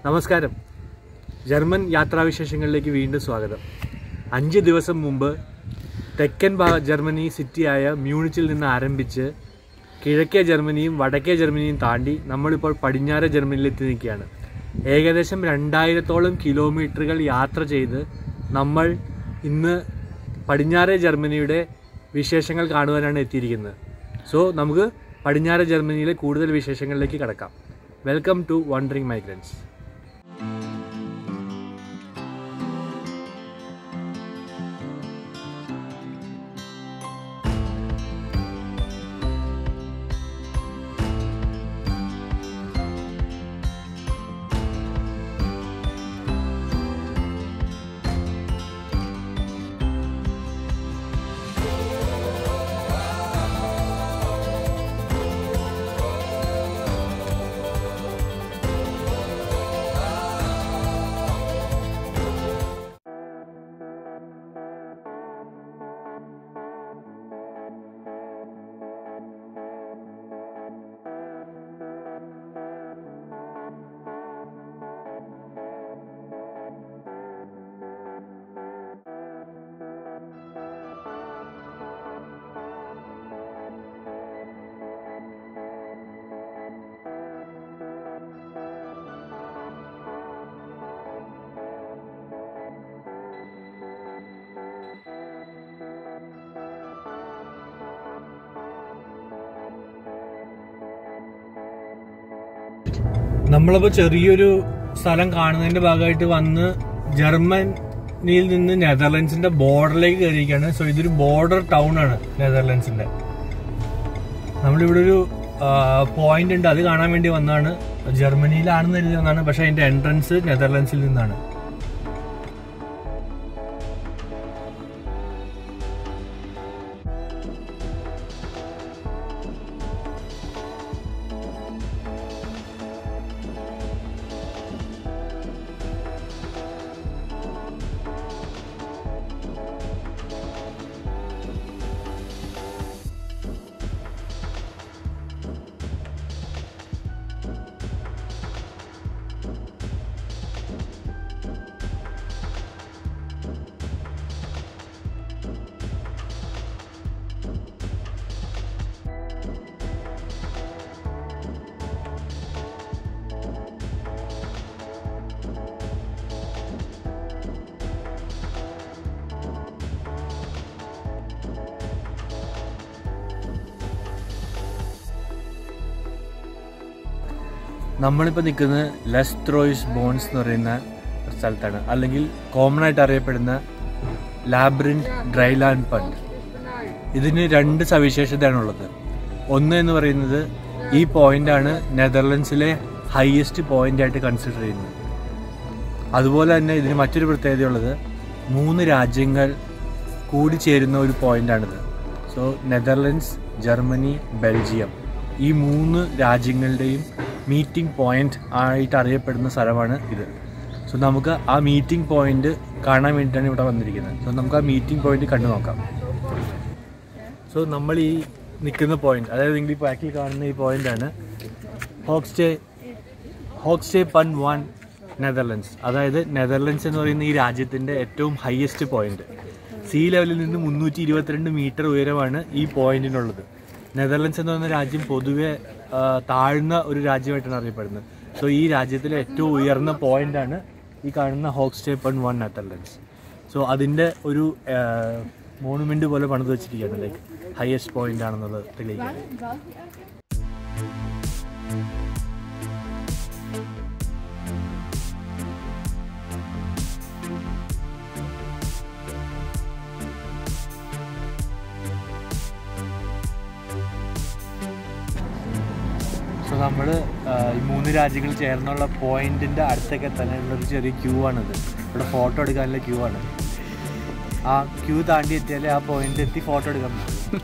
നമസ്കാരം ജർമ്മൻ യാത്രാവിശേഷങ്ങളിലേക്ക് വീണ്ടും സ്വാഗതം അഞ്ച് ദിവസം മുമ്പ് തെക്കൻ ഭാ ജർമ്മനി സിറ്റിയായ മ്യൂണിച്ചിൽ നിന്ന് ആരംഭിച്ച് കിഴക്കേ ജർമ്മനിയും വടക്കേ ജർമ്മനിയും താണ്ടി നമ്മളിപ്പോൾ പടിഞ്ഞാറ് ജർമ്മനിയിൽ എത്തി നിൽക്കുകയാണ് ഏകദേശം രണ്ടായിരത്തോളം കിലോമീറ്ററുകൾ യാത്ര ചെയ്ത് നമ്മൾ ഇന്ന് പടിഞ്ഞാറേ ജർമ്മനിയുടെ വിശേഷങ്ങൾ കാണുവാനാണ് എത്തിയിരിക്കുന്നത് സോ നമുക്ക് പടിഞ്ഞാറ് ജർമ്മനിയിലെ കൂടുതൽ വിശേഷങ്ങളിലേക്ക് കടക്കാം വെൽക്കം ടു വണ്ടറിങ് മൈഗ്രൻസ് നമ്മളിപ്പോ ചെറിയൊരു സ്ഥലം കാണുന്നതിന്റെ ഭാഗമായിട്ട് വന്ന് ജർമ്മനിയിൽ നിന്ന് നെതർലൻഡ്സിന്റെ ബോർഡറിലേക്ക് കയറിയിരിക്കുകയാണ് സോ ഇതൊരു ബോർഡർ ടൗൺ ആണ് നെതർലൻഡ്സിന്റെ നമ്മളിവിടെ ഒരു പോയിന്റ് ഉണ്ട് അത് കാണാൻ വേണ്ടി വന്നതാണ് ജർമ്മനിയിലാണെന്ന് എഴുതി വന്നതാണ് പക്ഷെ അതിന്റെ എൻട്രൻസ് നെതർലൻഡ്സിൽ നിന്നാണ് നമ്മളിപ്പോൾ നിൽക്കുന്നത് ലെസ്ത്രോയിസ് ബോൺസ് എന്ന് പറയുന്ന ഒരു സ്ഥലത്താണ് അല്ലെങ്കിൽ കോമൺ ആയിട്ട് അറിയപ്പെടുന്ന ലാബ്രിൻഡ് ഡ്രൈലാൻഡ് പണ്ട് ഇതിന് രണ്ട് സവിശേഷതയാണുള്ളത് ഒന്ന് എന്ന് പറയുന്നത് ഈ പോയിന്റാണ് നെതർലൻഡ്സിലെ ഹയസ്റ്റ് പോയിന്റ് ആയിട്ട് കൺസിഡർ ചെയ്യുന്നത് അതുപോലെ തന്നെ ഇതിന് മറ്റൊരു പ്രത്യേകതയുള്ളത് മൂന്ന് രാജ്യങ്ങൾ കൂടിച്ചേരുന്ന ഒരു പോയിന്റാണിത് സോ നെതർലൻഡ്സ് ജർമ്മനി ബെൽജിയം ഈ മൂന്ന് രാജ്യങ്ങളുടെയും മീറ്റിംഗ് പോയിന്റ് ആയിട്ട് അറിയപ്പെടുന്ന സ്ഥലമാണ് ഇത് സോ നമുക്ക് ആ മീറ്റിംഗ് പോയിന്റ് കാണാൻ വേണ്ടിയിട്ടാണ് ഇവിടെ വന്നിരിക്കുന്നത് സോ നമുക്ക് ആ മീറ്റിംഗ് പോയിന്റ് കണ്ടു നോക്കാം സോ നമ്മൾ ഈ നിൽക്കുന്ന പോയിന്റ് അതായത് നിങ്ങൾ ഈ ബാക്കിൽ കാണുന്ന ഈ പോയിന്റാണ് Hoogste Hoogste punt van Netherlands അതായത് നെതർലൻഡ്സ് എന്ന് പറയുന്ന ഈ രാജ്യത്തിൻ്റെ ഏറ്റവും ഹയസ്റ്റ് പോയിന്റ് സീ ലെവലിൽ നിന്ന് മുന്നൂറ്റി ഇരുപത്തിരണ്ട് മീറ്റർ ഉയരമാണ് ഈ പോയിന്റിനുള്ളത് നെതർലൻഡ്സ് എന്ന് പറയുന്ന രാജ്യം പൊതുവെ ആ, താഴ്ന്ന ഒരു രാജ്യമായിട്ടാണ് അറിയപ്പെടുന്നത് സോ ഈ രാജ്യത്തിലെ ഏറ്റവും ഉയർന്ന പോയിന്റാണ് ഈ കാണുന്ന Hoogste punt van Netherlands so അതിൻ്റെ ഒരു മോണുമെന്റ് പോലെ പണിത് വെച്ചിരിക്കുകയാണ് ലൈക്ക് ഹയസ്റ്റ് പോയിന്റ് ആണെന്നുള്ളത് തെളിയിക്കാൻ സോ നമ്മൾ ഈ മൂന്ന് രാജ്യങ്ങൾ ചേർന്നുള്ള പോയിന്റിന്റെ അടുത്തേക്ക് എത്താനുള്ള ഒരു ചെറിയ ക്യൂ ആണിത് ഇവിടെ ഫോട്ടോ എടുക്കാനുള്ള ക്യൂ ആണ് ആ ക്യൂ താണ്ടി എത്തിയാലേ ആ പോയിന്റ് എത്തി ഫോട്ടോ എടുക്കാൻ പറ്റും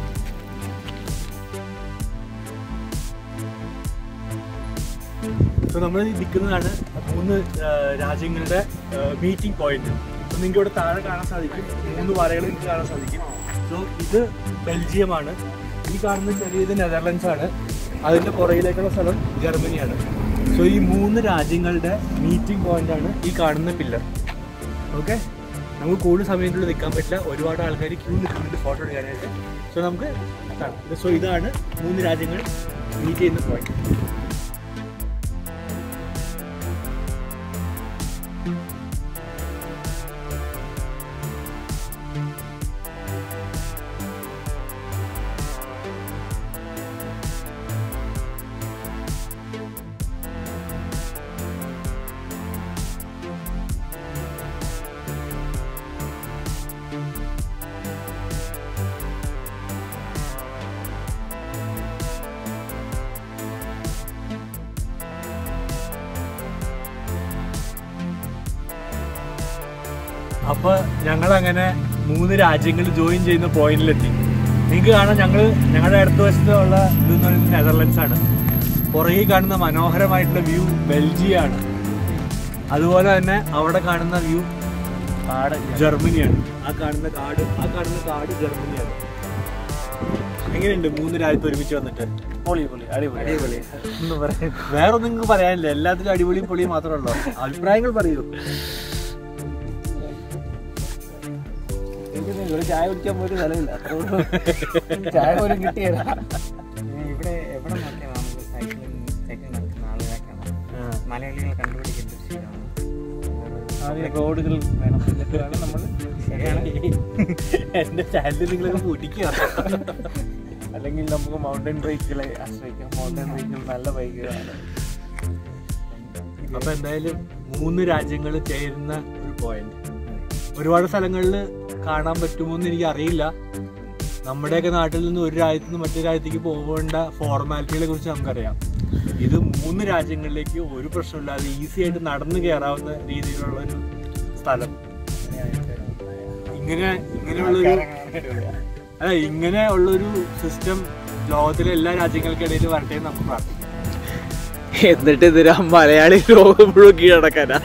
സോ നമ്മൾ നിൽക്കുന്നതാണ് മൂന്ന് ആ, രാജ്യങ്ങളുടെ മീറ്റിംഗ് പോയിന്റ് സോ നിങ്ങൾക്ക് ഇവിടെ താഴെ കാണാൻ സാധിക്കും മൂന്ന് വരകൾ നിങ്ങൾക്ക് കാണാൻ സാധിക്കും സോ ഇത് ബെൽജിയമാണ് ഈ കാണുന്ന ചെറിയത് നെതർലൻഡ്സ് ആണ് അതിന്റെ പുറകിലേക്കുള്ള സ്ഥലം ജർമ്മനിയാണ് സോ ഈ മൂന്ന് രാജ്യങ്ങളുടെ മീറ്റിംഗ് പോയിന്റ് ആണ് ഈ കാണുന്ന പില്ലർ ഓക്കെ നമുക്ക് കൂടുതൽ സമയങ്ങളിൽ നിൽക്കാൻ പറ്റില്ല ഒരുപാട് ആൾക്കാർ ക്യൂ നിൽക്കുന്നുണ്ട് ഫോട്ടോ എടുക്കാനായിട്ട് സോ നമുക്ക് സോ ഇതാണ് മൂന്ന് രാജ്യങ്ങൾ മീറ്റ് ചെയ്യുന്ന പോയിന്റ് അപ്പൊ ഞങ്ങൾ അങ്ങനെ മൂന്ന് രാജ്യങ്ങൾ ജോയിൻ ചെയ്യുന്ന പോയിന്റിലെത്തി നിങ്ങൾക്ക് കാണാം ഞങ്ങൾ ഞങ്ങളുടെ അടുത്ത വശത്തുള്ള ഇതെന്ന് പറയുന്നത് നെതർലൻഡ്സ് ആണ് പുറകെ കാണുന്ന മനോഹരമായിട്ടുള്ള വ്യൂ ബെൽജിയാണ് അതുപോലെ തന്നെ അവിടെ കാണുന്ന വ്യൂ കാട് ജർമ്മനിയാണ് ആ കാണുന്ന കാട് ആ കാണുന്ന കാട് ജർമ്മനിയാണ് എങ്ങനെയുണ്ട് മൂന്ന് രാജ്യത്ത് ഒരുമിച്ച് വന്നിട്ട് പൊളി പൊളി അടിപൊളി അടിപൊളി ഒന്നും പറയാൻ വേറെ ഒന്നും നിങ്ങൾക്ക് പറയാനില്ല എല്ലാത്തിലും അടിപൊളിയും പൊളിയും മാത്രമല്ലോ അഭിപ്രായങ്ങൾ പറയൂ എനിക്കൊന്നും ഇവിടെ ചായ കുടിക്കാൻ പോയിട്ട് സ്ഥലമില്ല അതുകൊണ്ട് ചായ പോലും കിട്ടിയല്ല ഇവിടെ എവിടെ നോക്കിയാൽ നമുക്ക് സൈക്ലിംഗ് സൈക്ലിംഗ് നടക്കുന്ന ആളുകളൊക്കെയാണ് മലയാളികൾ കണ്ടുപിടിക്കുന്ന ഒരു ശീലമാണ് ആദ്യം റോഡുകൾ വേണം എന്നിട്ട് വേണം നമ്മൾ എന്റെ ചാനൽ നിങ്ങളൊക്കെ പൊടിക്കുക അല്ലെങ്കിൽ നമുക്ക് മൗണ്ടൻ ബൈക്കുകളെ ആശ്രയിക്കാം മൗണ്ടൻ ബൈക്കുകൾ നല്ല ബൈക്കുകളാണ് അപ്പൊ എന്തായാലും മൂന്ന് രാജ്യങ്ങൾ ചേരുന്ന ഒരു പോയിന്റ് ഒരുപാട് സ്ഥലങ്ങളിൽ കാണാൻ പറ്റുമോ എന്ന് എനിക്ക് അറിയില്ല നമ്മുടെയൊക്കെ നാട്ടിൽ നിന്ന് ഒരു രാജ്യത്ത് നിന്ന് മറ്റൊരു രാജ്യത്തേക്ക് പോകേണ്ട ഫോർമാലിറ്റികളെ കുറിച്ച് നമുക്കറിയാം ഇത് മൂന്ന് രാജ്യങ്ങളിലേക്ക് ഒരു പ്രശ്നമില്ലാതെ ഈസി ആയിട്ട് നടന്നു കയറാവുന്ന രീതിയിലുള്ള ഒരു സ്ഥലം ഇങ്ങനെ ഇങ്ങനെയുള്ളൊരു അല്ല ഇങ്ങനെ ഉള്ളൊരു സിസ്റ്റം ലോകത്തിലെ എല്ലാ രാജ്യങ്ങൾക്കിടയിൽ വരട്ടെ എന്ന് നമുക്ക് പ്രാർത്ഥിക്കാം എന്നിട്ട് ഇതിരാ മലയാളി ലോകം മുഴുവൻ കീഴടക്കാനാ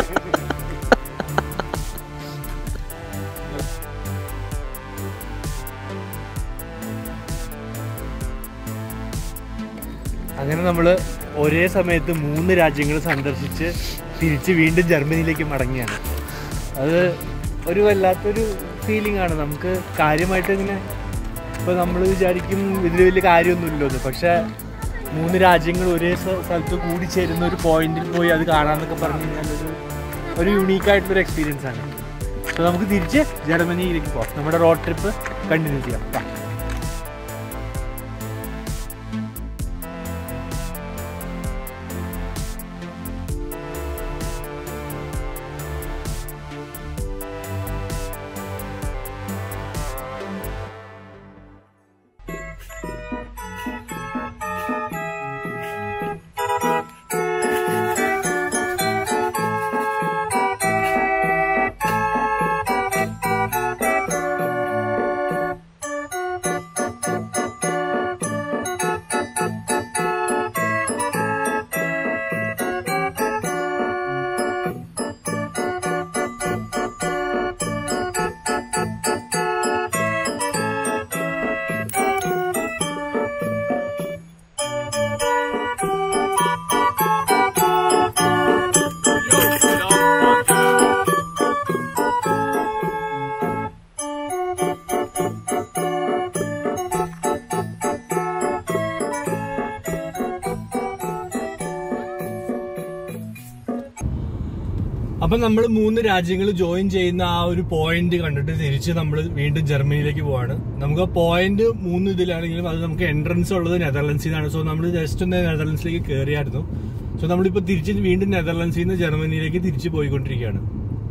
അങ്ങനെ നമ്മൾ ഒരേ സമയത്ത് മൂന്ന് രാജ്യങ്ങൾ സന്ദർശിച്ച് തിരിച്ച് വീണ്ടും ജർമ്മനിയിലേക്ക് മടങ്ങിയാണ് അത് ഒരു വല്ലാത്തൊരു ഫീലിംഗ് ആണ് നമുക്ക് കാര്യമായിട്ട് ഇങ്ങനെ ഇപ്പോൾ നമ്മൾ വിചാരിക്കും ഇതിൽ വലിയ കാര്യമൊന്നുമില്ലെന്ന് പക്ഷേ മൂന്ന് രാജ്യങ്ങൾ ഒരേ സ്ഥ- സ്ഥലത്ത് കൂടിച്ചേരുന്ന ഒരു പോയിന്റിൽ പോയി അത് കാണാമെന്നൊക്കെ പറഞ്ഞു കഴിഞ്ഞാൽ ഒരു ഒരു യുണീക്കായിട്ടുള്ളൊരു എക്സ്പീരിയൻസ് ആണ് അപ്പോൾ നമുക്ക് തിരിച്ച് ജർമ്മനിയിലേക്ക് പോകാം നമ്മുടെ റോഡ് ട്രിപ്പ് കണ്ടിന്യൂ ചെയ്യാം വാ. അപ്പൊ നമ്മൾ മൂന്ന് രാജ്യങ്ങൾ ജോയിൻ ചെയ്യുന്ന ആ ഒരു പോയിന്റ് കണ്ടിട്ട് തിരിച്ച് നമ്മൾ വീണ്ടും ജർമ്മനിയിലേക്ക് പോവാണ് നമുക്ക് ആ പോയിന്റ് മൂന്ന് ഇതിലാണെങ്കിലും അത് നമുക്ക് എൻട്രൻസ് ഉള്ളത് നെതർലൻഡ്സിൽ നിന്നാണ് സോ നമ്മൾ ജസ്റ്റ് ഒന്ന് നെതർലൻഡ്സിലേക്ക് കയറിയായിരുന്നു സോ നമ്മളിപ്പോ തിരിച്ച് വീണ്ടും നെതർലൻഡ്സിൽ നിന്ന് ജർമ്മനിയിലേക്ക് തിരിച്ചു പോയിക്കൊണ്ടിരിക്കുകയാണ്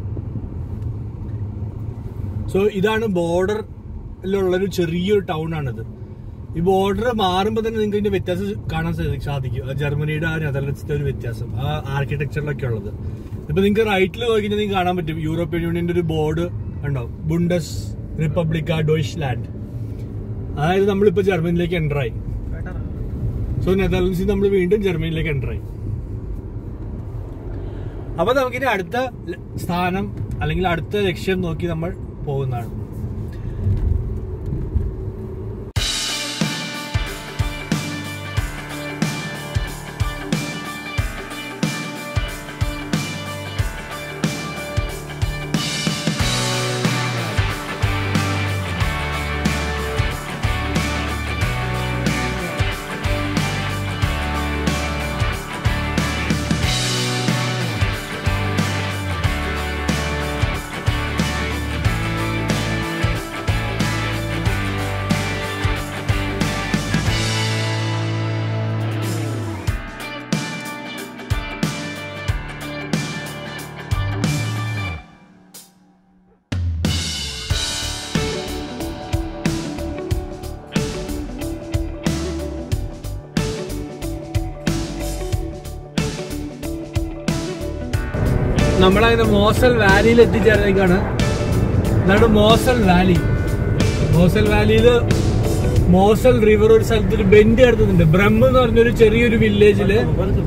സോ ഇതാണ് ബോർഡറിലുള്ളൊരു ചെറിയൊരു ടൗൺ ആണിത് ഈ ബോർഡർ മാറുമ്പോൾ തന്നെ നിങ്ങൾക്ക് ഇതിന്റെ വ്യത്യാസം കാണാൻ സാധി- സാധിക്കും ആ ജർമ്മനിയുടെ ആ നെതർലൻഡ്സിന്റെ ഒരു വ്യത്യാസം ആ ആർക്കിടെക്ചറിലൊക്കെ ഉള്ളത് ഇപ്പൊ നിങ്ങൾക്ക് റൈറ്റിൽ നോക്കി കഴിഞ്ഞാൽ നിങ്ങൾക്ക് കാണാൻ പറ്റും യൂറോപ്യൻ യൂണിയന്റെ ഒരു ബോർഡ് ഉണ്ടാവും ബുണ്ടസ് റിപ്പബ്ലിക്ക ഡോയ്ഷ് ലാൻഡ് അതായത് നമ്മളിപ്പോ ജർമ്മനിയിലേക്ക് എൻ്റർ ആയി സോ നെതർലൻഡ്സിൽ നമ്മൾ വീണ്ടും ജർമ്മനിയിലേക്ക് എൻ്റർ ആയി അപ്പൊ നമുക്കിനി അടുത്ത ല- സ്ഥാനം അല്ലെങ്കിൽ അടുത്ത ലക്ഷ്യം നോക്കി നമ്മൾ പോകുന്നതാണ് നമ്മളങ്ങനെ മോസൽ വാലിയിൽ എത്തിച്ചേർന്നേക്കാണ് എന്നാണ് മോസൽ വാലി മോസൽ വാലിയില് മോസൽ റിവർ ഒരു സ്ഥലത്ത് ഒരു ബെൻഡ് കിടത്തുന്നുണ്ട് ബ്രഹ്മ എന്ന് പറഞ്ഞൊരു ചെറിയൊരു വില്ലേജില്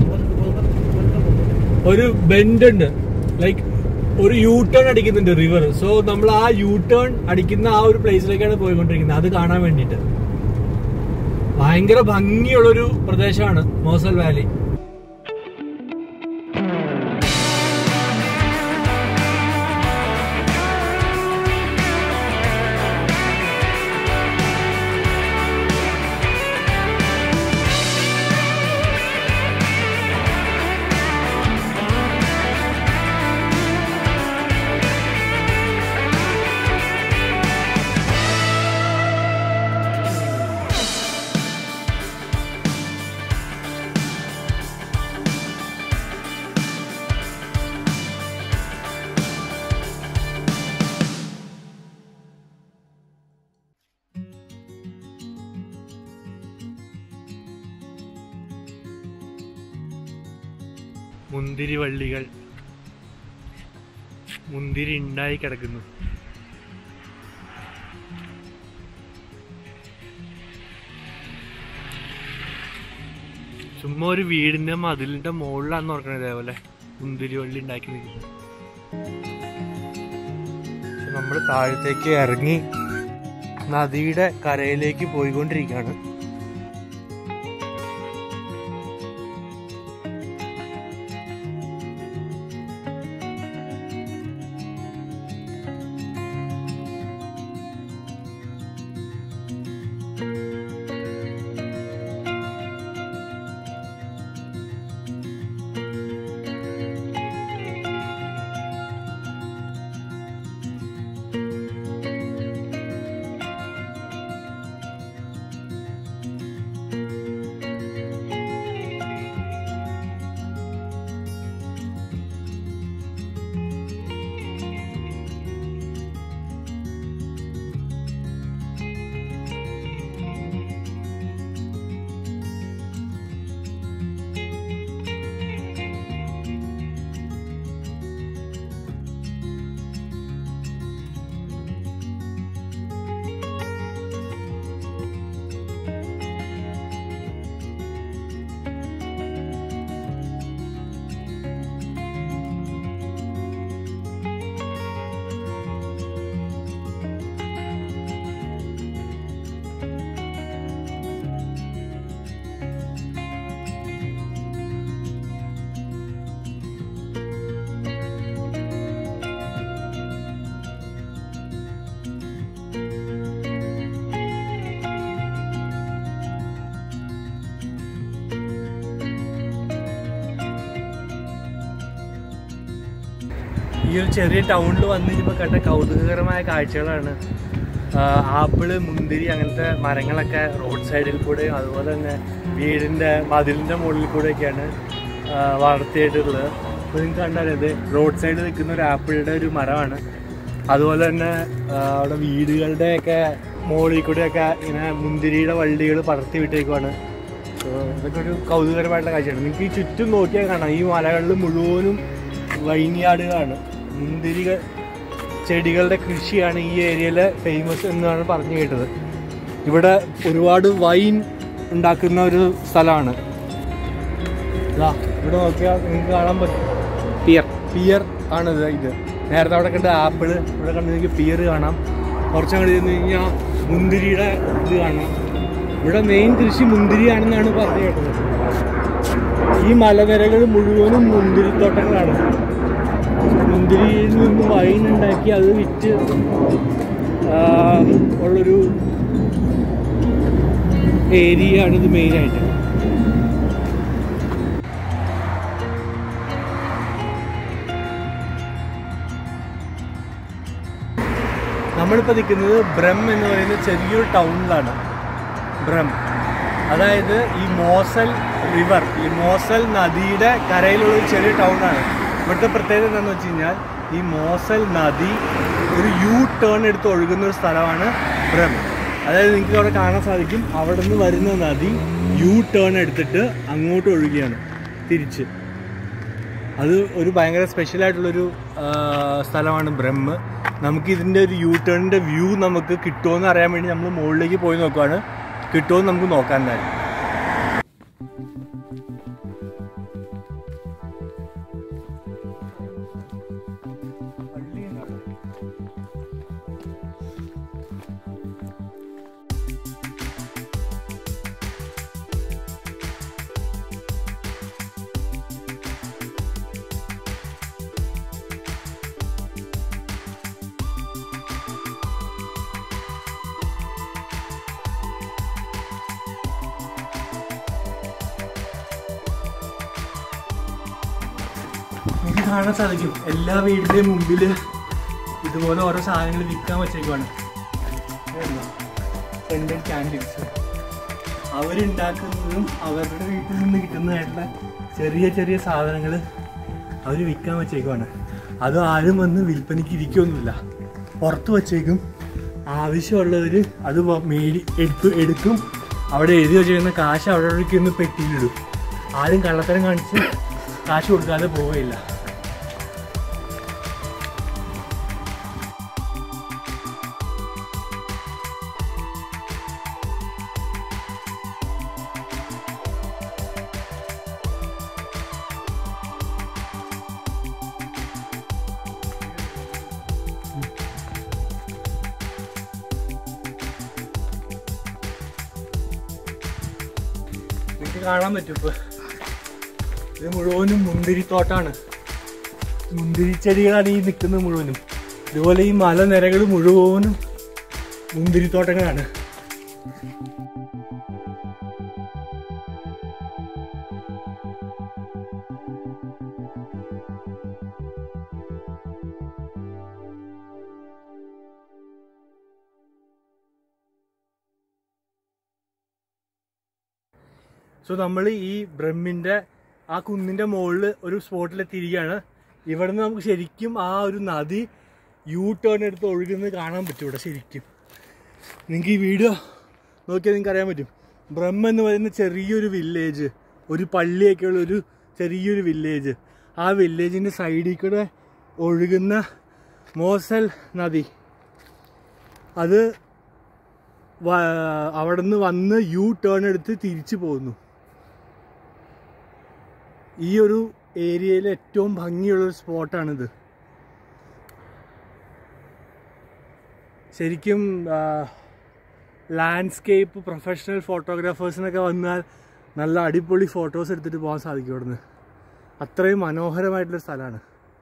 ഒരു ബെൻഡ് ഉണ്ട് ലൈക്ക് ഒരു യൂ ടേൺ അടിക്കുന്നുണ്ട് റിവർ സോ നമ്മൾ ആ യൂ ടേൺ അടിക്കുന്ന ആ ഒരു പ്ലേസിലേക്കാണ് പോയിക്കൊണ്ടിരിക്കുന്നത് അത് കാണാൻ വേണ്ടിയിട്ട് ഭയങ്കര ഭംഗിയുള്ളൊരു പ്രദേശമാണ് മോസൽ വാലി മുന്തിരി വള്ളികൾ മുന്തിരി ഉണ്ടായി കിടക്കുന്നു ചുമ്മാ ഒരു വീടിന്റെ മതിലിന്റെ മുകളിലാന്ന് ഓർക്കണത് ഇതേപോലെ മുന്തിരി വള്ളി ഉണ്ടാക്കി നിൽക്കുന്നത് നമ്മൾ താഴത്തേക്ക് ഇറങ്ങി നദിയുടെ കരയിലേക്ക് പോയിക്കൊണ്ടിരിക്കുകയാണ് ഈ ഒരു ചെറിയ ടൗണിൽ വന്നു കഴിഞ്ഞപ്പോൾ കണ്ട കൗതുകകരമായ കാഴ്ചകളാണ് ആ, ആപ്പിള് മുന്തിരി അങ്ങനത്തെ മരങ്ങളൊക്കെ റോഡ് സൈഡിൽ കൂടെയും അതുപോലെ തന്നെ വീടിൻ്റെ മതിലിൻ്റെ മുകളിൽ കൂടെയൊക്കെയാണ് ആ, വളർത്തിയിട്ടുള്ളത് അപ്പോൾ നിങ്ങൾക്ക് കണ്ടാലേ ഇത് റോഡ് സൈഡിൽ നിൽക്കുന്ന ഒരു ആപ്പിളിൻ്റെ ഒരു മരമാണ് അതുപോലെ തന്നെ ആ, അവിടെ വീടുകളുടെയൊക്കെ മുകളിൽ കൂടെയൊക്കെ ഇങ്ങനെ മുന്തിരിയുടെ വള്ളികൾ പടർത്തി വിട്ടേക്കുവാണ് So, ഇതൊക്കെ ഒരു കൗതുകരമായിട്ടുള്ള കാഴ്ചയാണ് നിങ്ങൾക്ക് ഈ ചുറ്റും നോക്കിയാൽ കാണാം ഈ മലകളിൽ മുഴുവനും വൈൻയാർഡുകളാണ് മുന്തിരികൾ ചെടികളുടെ കൃഷിയാണ് ഈ ഏരിയയിൽ ഫേമസ് എന്നാണ് പറഞ്ഞു കേട്ടത് ഇവിടെ ഒരുപാട് വൈൻ ഉണ്ടാക്കുന്ന ഒരു സ്ഥലമാണ് ദാ, ഇവിടെ നോക്കിയാൽ നിങ്ങൾക്ക് കാണാൻ പറ്റും പിയർ പിയർ ആണിത് ഇത് നേരത്തെ അവിടെ കണ്ട ആപ്പിള് ഇവിടെ കണ്ട് നിങ്ങൾക്ക് പിയർ കാണാം കുറച്ചങ്ങോട്ട് ചെന്ന് കഴിഞ്ഞാൽ മുന്തിരിയുടെ ഇത് കാണാം ഇവിടെ മെയിൻ കൃഷി മുന്തിരിയാണെന്നാണ് പറഞ്ഞു കേട്ടത് ഈ മലനിരകൾ മുഴുവനും മുന്തിരിത്തോട്ടങ്ങളാണ് മുന്തിരിയിൽ നിന്ന് വൈൻ ഉണ്ടാക്കി അത് വിറ്റ് ആ, ഉള്ളൊരു ഏരിയ ആണ് ഇത് മെയിനായിട്ട് നമ്മളിപ്പോൾ നിൽക്കുന്നത് ബ്രം എന്ന് പറയുന്ന ചെറിയൊരു ടൗണിലാണ് ബ്രം അതായത് ഈ മോസൽ റിവർ ഈ മോസൽ നദിയുടെ കരയിലുള്ള ഒരു ചെറിയ ടൗണാണ് ഇവിടുത്തെ പ്രത്യേകത എന്താണെന്ന് വെച്ച് കഴിഞ്ഞാൽ ഈ മോസൽ നദി ഒരു യു ടേൺ എടുത്ത് ഒഴുകുന്ന ഒരു സ്ഥലമാണ് ബ്രം അതായത് നിങ്ങൾക്ക് അവിടെ കാണാൻ സാധിക്കും അവിടെ നിന്ന് വരുന്ന നദി യു ടേൺ എടുത്തിട്ട് അങ്ങോട്ട് ഒഴുകുകയാണ് തിരിച്ച് അത് ഒരു ഭയങ്കര സ്പെഷ്യൽ ആയിട്ടുള്ളൊരു ആ, സ്ഥലമാണ് ബ്രഹ്മ നമുക്ക് ഇതിൻ്റെ ഒരു യൂ ടേണിൻ്റെ വ്യൂ നമുക്ക് കിട്ടുമോയെന്ന് അറിയാൻ വേണ്ടി നമ്മൾ മുകളിലേക്ക് പോയി നോക്കുവാണ് കിട്ടുമോ നമുക്ക് നോക്കാൻ എന്തായാലും നമുക്ക് കാണാൻ സാധിക്കും എല്ലാ വീടിന്റെയും മുമ്പിൽ ഇതുപോലെ ഓരോ സാധനങ്ങൾ വിൽക്കാൻ വെച്ചേക്കുവാണ് ഫ്രണ്ടൽ ക്യാൻഡിൽസ് അവരുണ്ടാക്കുന്നതും അവരുടെ വീട്ടിൽ നിന്ന് കിട്ടുന്നതായിട്ടുള്ള ചെറിയ ചെറിയ സാധനങ്ങൾ അവർ വിൽക്കാൻ വെച്ചേക്കുവാണ് അത് ആരും വന്ന് വിൽപ്പനയ്ക്ക് ഇരിക്കുകയൊന്നുമില്ല പുറത്ത് വച്ചേക്കും ആവശ്യമുള്ളവർ അത് വ- മേടി എടുത്തു എടുക്കും അവിടെ എഴുതി വെച്ചിരുന്ന കാശ് അവിടെ ഒന്ന് പെട്ടിയിലിടും ആരും കള്ളത്തരം കാണിച്ച് കാശ് കൊടുക്കാതെ പോവുകയില്ല നിങ്ങൾക്ക് കാണാൻ പറ്റും ഇപ്പൊ ഇത് മുഴുവനും മുന്തിരിത്തോട്ടാണ് മുന്തിരിച്ചെടികളാണ് ഈ നിൽക്കുന്നത് മുഴുവനും ഇതുപോലെ ഈ മലനിരകൾ മുഴുവനും മുന്തിരിത്തോട്ടങ്ങളാണ് സോ നമ്മൾ ഈ ബ്രഹ്മിന്റെ ആ കുന്നിന്റെ മുകളിൽ ഒരു സ്പോട്ടിലെത്തിയിരിക്കുകയാണ് ഇവിടുന്ന് നമുക്ക് ശരിക്കും ആ ഒരു നദി യൂ ടേൺ എടുത്ത് ഒഴുകുന്നത് കാണാൻ പറ്റും ഇവിടെ ശരിക്കും നിങ്ങൾക്ക് ഈ വീഡിയോ നോക്കിയാൽ നിങ്ങൾക്ക് അറിയാൻ പറ്റും ബ്രഹ്മ എന്ന് പറയുന്ന ചെറിയൊരു വില്ലേജ് ഒരു പള്ളിയൊക്കെ ഉള്ള ഒരു ചെറിയൊരു വില്ലേജ് ആ വില്ലേജിൻ്റെ സൈഡിൽ കൂടെ ഒഴുകുന്ന മോസൽ നദി അത് അവിടെ നിന്ന് വന്ന് യു ടേൺ എടുത്ത് തിരിച്ചു പോകുന്നു ഈ ഒരു ഏരിയയിലെ ഏറ്റവും ഭംഗിയുള്ളൊരു സ്പോട്ടാണിത് ശരിക്കും ലാൻഡ്സ്കേപ്പ് പ്രൊഫഷണൽ ഫോട്ടോഗ്രാഫേഴ്സിനൊക്കെ വന്നാൽ നല്ല അടിപൊളി ഫോട്ടോസ് എടുത്തിട്ട് പോകാൻ സാധിക്കും ഇവിടുന്ന് അത്രയും മനോഹരമായിട്ടുള്ള സ്ഥലമാണ്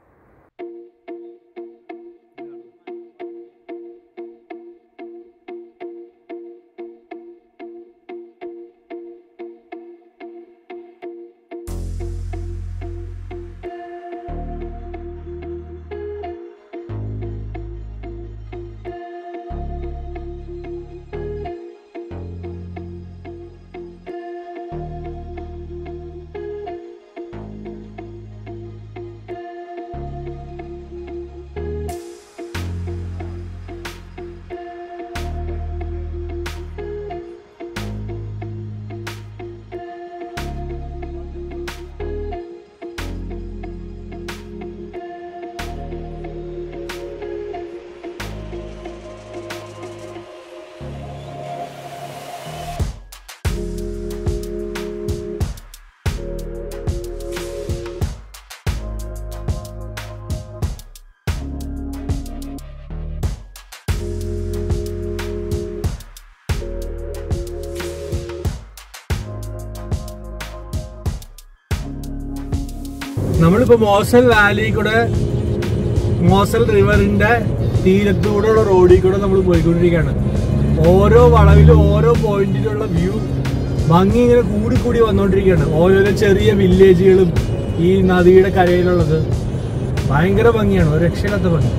നമ്മളിപ്പോ മോസൽ വാലി കൂടെ മോസൽ റിവറിന്റെ തീരത്തൂടെയുള്ള റോഡിൽ കൂടെ നമ്മൾ പോയിക്കൊണ്ടിരിക്കുകയാണ് ഓരോ വളവിലും ഓരോ പോയിന്റിലുള്ള വ്യൂ ഭംഗി ഇങ്ങനെ കൂടി കൂടി വന്നുകൊണ്ടിരിക്കുകയാണ് ഓരോരോ ചെറിയ വില്ലേജുകളും ഈ നദിയുടെ കരയിലുള്ളത് ഭയങ്കര ഭംഗിയാണ് ഒരു രക്ഷയില്ലാത്ത ഭംഗി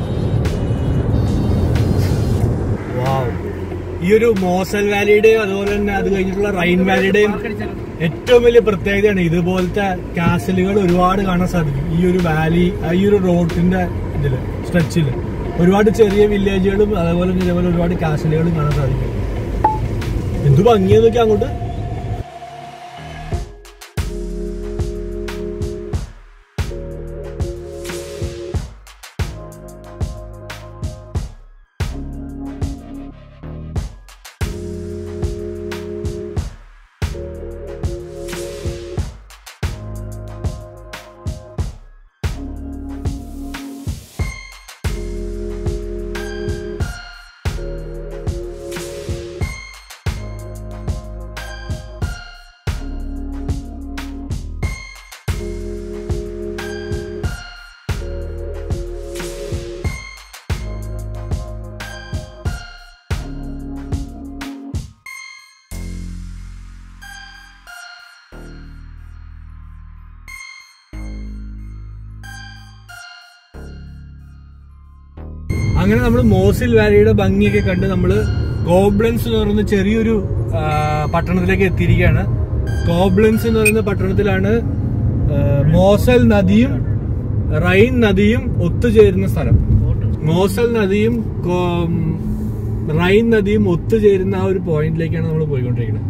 വാവ് ഈ ഒരു മോസൽ വാലിയുടെയും അതുപോലെ തന്നെ അത് കഴിഞ്ഞിട്ടുള്ള റൈൻ വാലിയുടെയും ഏറ്റവും വലിയ പ്രത്യേകതയാണ് ഇതുപോലത്തെ കാസലുകൾ ഒരുപാട് കാണാൻ സാധിക്കും ഈ ഒരു വാലി ആ ഈ ഒരു റോഡിന്റെ ഇതില് സ്ട്രെച്ചിൽ ഒരുപാട് ചെറിയ വില്ലേജുകളും അതേപോലെ തന്നെ ഇതേപോലെ ഒരുപാട് കാസലുകളും കാണാൻ സാധിക്കും എന്ത് ഭംഗിയാ നോക്കി അങ്ങോട്ട് അങ്ങനെ നമ്മൾ മോസിൽ വാലിയുടെ ഭംഗിയൊക്കെ കണ്ട് നമ്മൾ ഗോബ്ലൻസ് എന്ന് പറയുന്ന ചെറിയൊരു ആ, പട്ടണത്തിലേക്ക് എത്തിയിരിക്കുകയാണ് ഗോബ്ലൻസ് എന്ന് പറയുന്ന പട്ടണത്തിലാണ് ആ, മോസൽ നദിയും റൈൻ നദിയും ഒത്തുചേരുന്ന സ്ഥലം മോസൽ നദിയും കോ- റൈൻ നദിയും ഒത്തുചേരുന്ന ആ ഒരു പോയിന്റിലേക്കാണ് നമ്മൾ പോയിക്കൊണ്ടിരിക്കുന്നത്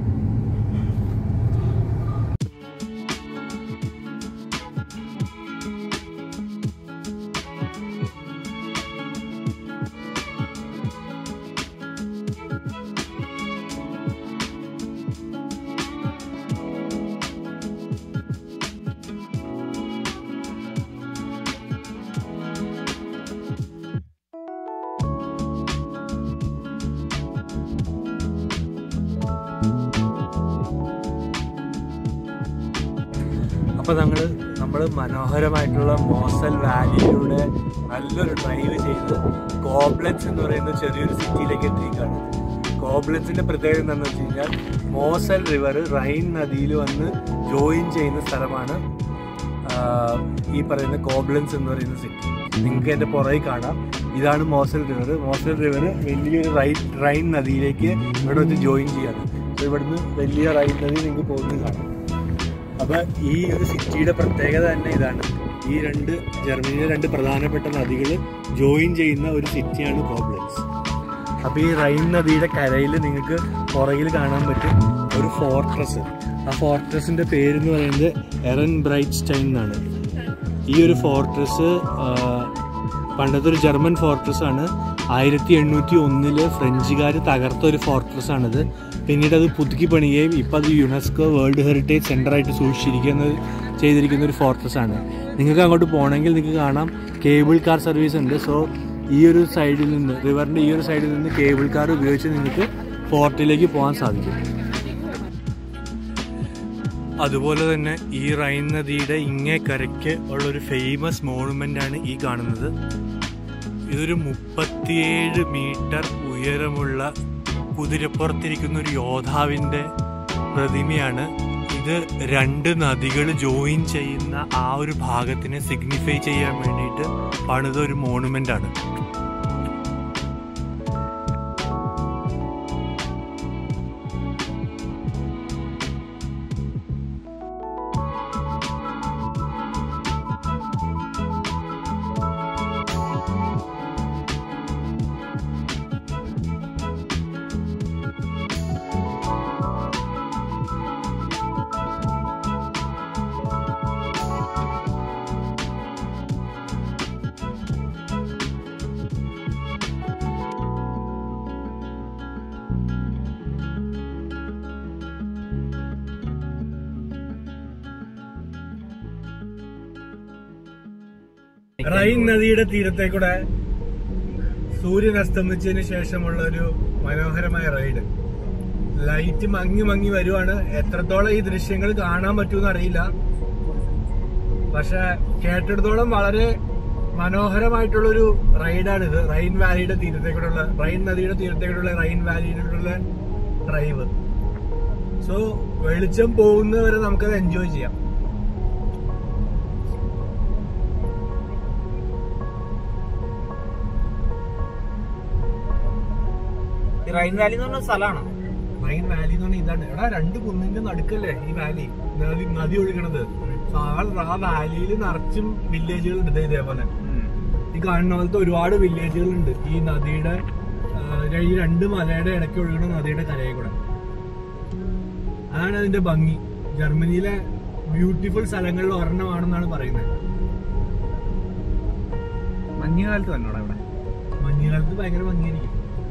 അപ്പൊ ഞങ്ങള് നമ്മൾ മനോഹരമായിട്ടുള്ള മോസൽ വാലിയിലൂടെ നല്ലൊരു ഡ്രൈവ് ചെയ്ത് കോബ്ലൻസ് എന്ന് പറയുന്ന ചെറിയൊരു സിറ്റിയിലേക്ക് എത്തിയിരിക്കുകയാണ് കോബ്ലൻസിന്റെ പ്രത്യേകത എന്താണെന്ന് വെച്ച് കഴിഞ്ഞാൽ മോസൽ റിവർ റൈൻ നദിയിൽ വന്ന് ജോയിൻ ചെയ്യുന്ന സ്ഥലമാണ് ആഹ്, ഈ പറയുന്ന കോബ്ലൻസ് എന്ന് പറയുന്ന സിറ്റി നിങ്ങൾക്ക് എൻ്റെ പുറകിൽ കാണാം ഇതാണ് മോസൽ റിവർ മോസൽ റിവർ വലിയൊരു റൈൻ റൈൻ നദിയിലേക്ക് ഇവിടെ വെച്ച് ജോയിൻ ചെയ്യാണ് അപ്പോൾ ഇവിടുന്ന് വലിയ റൈൻ നദി നിങ്ങൾക്ക് പോകുന്നത് കാണാം അപ്പൊ ഈ ഒരു സിറ്റിയുടെ പ്രത്യേകത തന്നെ ഇതാണ് ഈ രണ്ട് ജർമ്മനിയിലെ രണ്ട് പ്രധാനപ്പെട്ട നദികൾ ജോയിൻ ചെയ്യുന്ന ഒരു സിറ്റിയാണ് കോബ്ലൻസ് അപ്പൊ ഈ റൈൻ നദിയുടെ കരയിൽ നിങ്ങൾക്ക് പുറകിൽ കാണാൻ പറ്റും ഒരു ഫോർട്രസ് ആ ഫോർട്രസിന്റെ പേരെന്ന് പറയുന്നത് എറൻ ബ്രൈറ്റ് സ്റ്റൈൻ എന്നാണ് ഈ ഒരു ഫോർട്രസ് പണ്ടത്തെ ഒരു ജർമ്മൻ ഫോർട്രസ് ആണ് ആയിരത്തി എണ്ണൂറ്റി ഒന്നില് ഫ്രഞ്ചുകാർ തകർത്ത ഒരു ഫോർട്രസ് ആണിത് പിന്നീട് അത് പുതുക്കി പണിയുകയും ഇപ്പം അത് യുനെസ്കോ വേൾഡ് ഹെറിറ്റേജ് സെൻ്റർ ആയിട്ട് സൂക്ഷിച്ചിരിക്കുന്ന ചെയ്തിരിക്കുന്ന ഒരു ഫോർട്രസ് ആണ് നിങ്ങൾക്ക് അങ്ങോട്ട് പോകണമെങ്കിൽ നിങ്ങൾക്ക് കാണാം കേബിൾ കാർ സർവീസ് ഉണ്ട് സോ ഈ ഒരു സൈഡിൽ നിന്ന് റിവറിൻ്റെ ഈ ഒരു സൈഡിൽ നിന്ന് കേബിൾ കാർ ഉപയോഗിച്ച് നിങ്ങൾക്ക് ഫോർട്ടിലേക്ക് പോകാൻ സാധിക്കും അതുപോലെ തന്നെ ഈ റൈൻ നദിയുടെ ഇങ്ങേ കരയ്ക്ക് ഉള്ള ഒരു ഫേമസ് മോണുമെന്റ് ആണ് ഈ കാണുന്നത് ഇതൊരു മുപ്പത്തിയേഴ് മീറ്റർ ഉയരമുള്ള കുതിരപ്പുറത്തിരിക്കുന്ന ഒരു യോദ്ധാവിന്റെ പ്രതിമയാണ് ഇത് രണ്ട് നദികൾ ജോയിൻ ചെയ്യുന്ന ആ ഒരു ഭാഗത്തിനെ സിഗ്നിഫൈ ചെയ്യാൻ വേണ്ടിയിട്ട് പണിത ഒരു മോണുമെന്റ് ആണ് റൈൻ നദിയുടെ തീരത്തെ കൂടെ സൂര്യൻ അസ്തമിച്ചതിന് ശേഷമുള്ള ഒരു മനോഹരമായ റൈഡ് ലൈറ്റ് മങ്ങി മങ്ങി വരുവാണ് എത്രത്തോളം ഈ ദൃശ്യങ്ങൾ കാണാൻ പറ്റുമെന്ന് അറിയില്ല പക്ഷെ കേട്ടിടത്തോളം വളരെ മനോഹരമായിട്ടുള്ളൊരു റൈഡാണിത് റൈൻ വാലിയുടെ തീരത്തേക്കൂടെയുള്ള റൈൻ നദിയുടെ തീരത്തേക്കൂടെയുള്ള റൈൻ വാലിയിലുള്ള ഡ്രൈവ് സോ വെളിച്ചം പോകുന്നവരെ നമുക്കത് എൻജോയ് ചെയ്യാം ഈ റൈൻ വാലി എന്ന് പറഞ്ഞ സ്ഥലമാണോ റൈൻ വാലി എന്ന് പറഞ്ഞാൽ ഇതാണ് എടാ രണ്ട് കുന്നിന്റെ നടുക്കല്ലേ ഈ വാലി നദി നദി ഒഴുകണത് So, ആ ആ വാലിയിൽ നിറച്ചും വില്ലേജുകൾ ഉണ്ട് ദേ ഇതേപോലെ ഈ കാണുന്ന പോലത്തെ ഒരുപാട് വില്ലേജുകൾ ഉണ്ട് ഈ നദിയുടെ ആ, ഈ രണ്ട് മലയുടെ ഇടയ്ക്ക് ഒഴുകുന്ന നദിയുടെ കരയിൽ കൂടെ അതാണ് അതിന്റെ ഭംഗി ജർമ്മനിയിലെ ബ്യൂട്ടിഫുൾ സ്ഥലങ്ങളിൽ ഒരെണ്ണമാണെന്നാണ് പറയുന്നത് മഞ്ഞുകാലത്ത് തന്നോടാ ഇവിടെ മഞ്ഞുകാലത്ത് ഭയങ്കര ഭംഗിയായിരിക്കും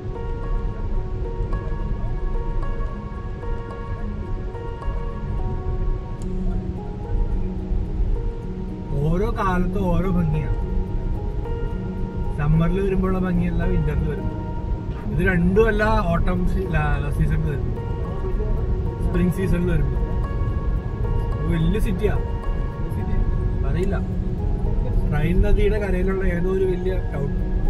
ഓരോ കാലത്ത് ഓരോ ഭംഗിയാണ് സമ്മറിൽ വരുമ്പോഴുള്ള ഭംഗിയല്ല വിന്ററിൽ വരും ഇത് രണ്ടും അല്ല ഓട്ടം സീസണിൽ വരും സ്പ്രിംഗ് സീസണിൽ വരും വലിയ സിറ്റിയാ അറിയില്ല റൈൻ നദിയുടെ കരയിലുള്ള ഏതോ ഒരു വലിയ ടൗൺ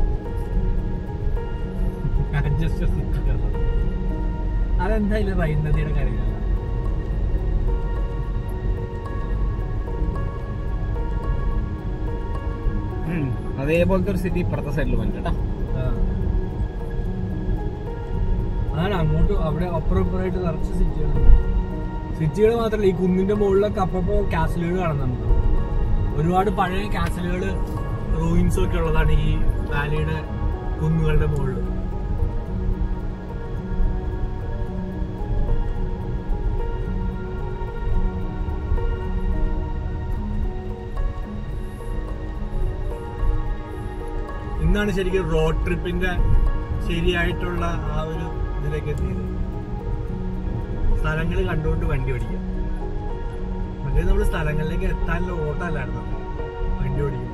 മാഞ്ചസ്റ്റർ സിറ്റി അതെന്തായാലും റൈൻ നദിയുടെ കരയിലല്ല അതേപോലത്തെ ഒരു സിറ്റി ഇപ്പുറത്തെ സൈഡിൽ വന്നു കേട്ടോ അതാണ് അങ്ങോട്ട് അവിടെ അപ്പുറം ഇപ്പുറമായിട്ട് നിറച്ച് സിറ്റികൾ സിറ്റികൾ മാത്രമല്ല ഈ കുന്നിന്റെ മുകളിലൊക്കെ അപ്പപ്പോ കാസലുകൾ കാണാം നമുക്ക് ഒരുപാട് പഴയ കാസലുകൾ റൂയിൻസും ഒക്കെ ഉള്ളതാണ് ഈ വാലിയുടെ കുന്നുകളുടെ മുകളിൽ ഇന്നാണ് ശരിക്കും റോഡ് ട്രിപ്പിന്റെ ശരിയായിട്ടുള്ള ആ ഒരു ഇതിലേക്ക് എത്തിയത് സ്ഥലങ്ങൾ കണ്ടുകൊണ്ട് വണ്ടി ഓടിക്കുക മറ്റേ നമ്മൾ സ്ഥലങ്ങളിലേക്ക് എത്താനുള്ള ഓട്ടമല്ലായിരുന്നു വണ്ടി ഓടിക്കുന്നത്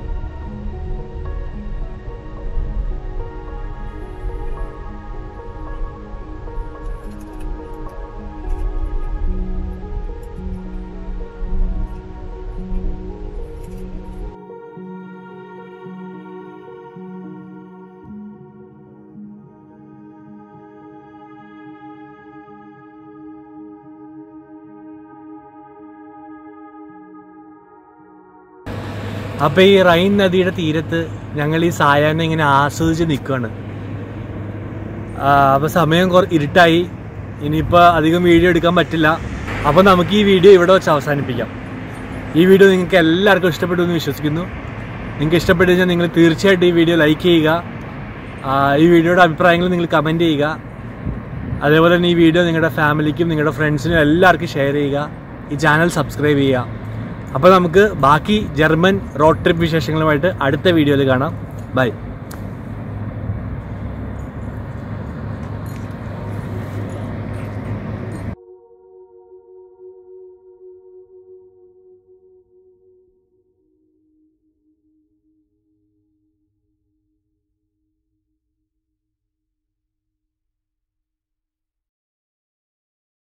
അപ്പൊ ഈ റൈൻ നദിയുടെ തീരത്ത് ഞങ്ങൾ ഈ സായാഹ്നം ഇങ്ങനെ ആസ്വദിച്ച് നിൽക്കുകയാണ് അപ്പൊ സമയം കുറ ഇരുട്ടായി ഇനിയിപ്പോ അധികം വീഡിയോ എടുക്കാൻ പറ്റില്ല അപ്പൊ നമുക്ക് ഈ വീഡിയോ ഇവിടെ വെച്ച് അവസാനിപ്പിക്കാം ഈ വീഡിയോ നിങ്ങൾക്ക് എല്ലാവർക്കും ഇഷ്ടപ്പെട്ടു എന്ന് വിശ്വസിക്കുന്നു നിങ്ങൾക്ക് ഇഷ്ടപ്പെട്ടു കഴിഞ്ഞാൽ നിങ്ങൾ തീർച്ചയായിട്ടും ഈ വീഡിയോ ലൈക്ക് ചെയ്യുക ആ, ഈ വീഡിയോയുടെ അഭിപ്രായങ്ങൾ നിങ്ങൾ കമൻറ്റ് ചെയ്യുക അതേപോലെ തന്നെ ഈ വീഡിയോ നിങ്ങളുടെ ഫാമിലിക്കും നിങ്ങളുടെ ഫ്രണ്ട്സിനും എല്ലാവർക്കും ഷെയർ ചെയ്യുക ഈ ചാനൽ സബ്സ്ക്രൈബ് ചെയ്യുക അപ്പോൾ നമുക്ക് ബാക്കി ജർമ്മൻ റോഡ് ട്രിപ്പ് വിശേഷങ്ങളുമായിട്ട് അടുത്ത വീഡിയോയിൽ കാണാം ബൈ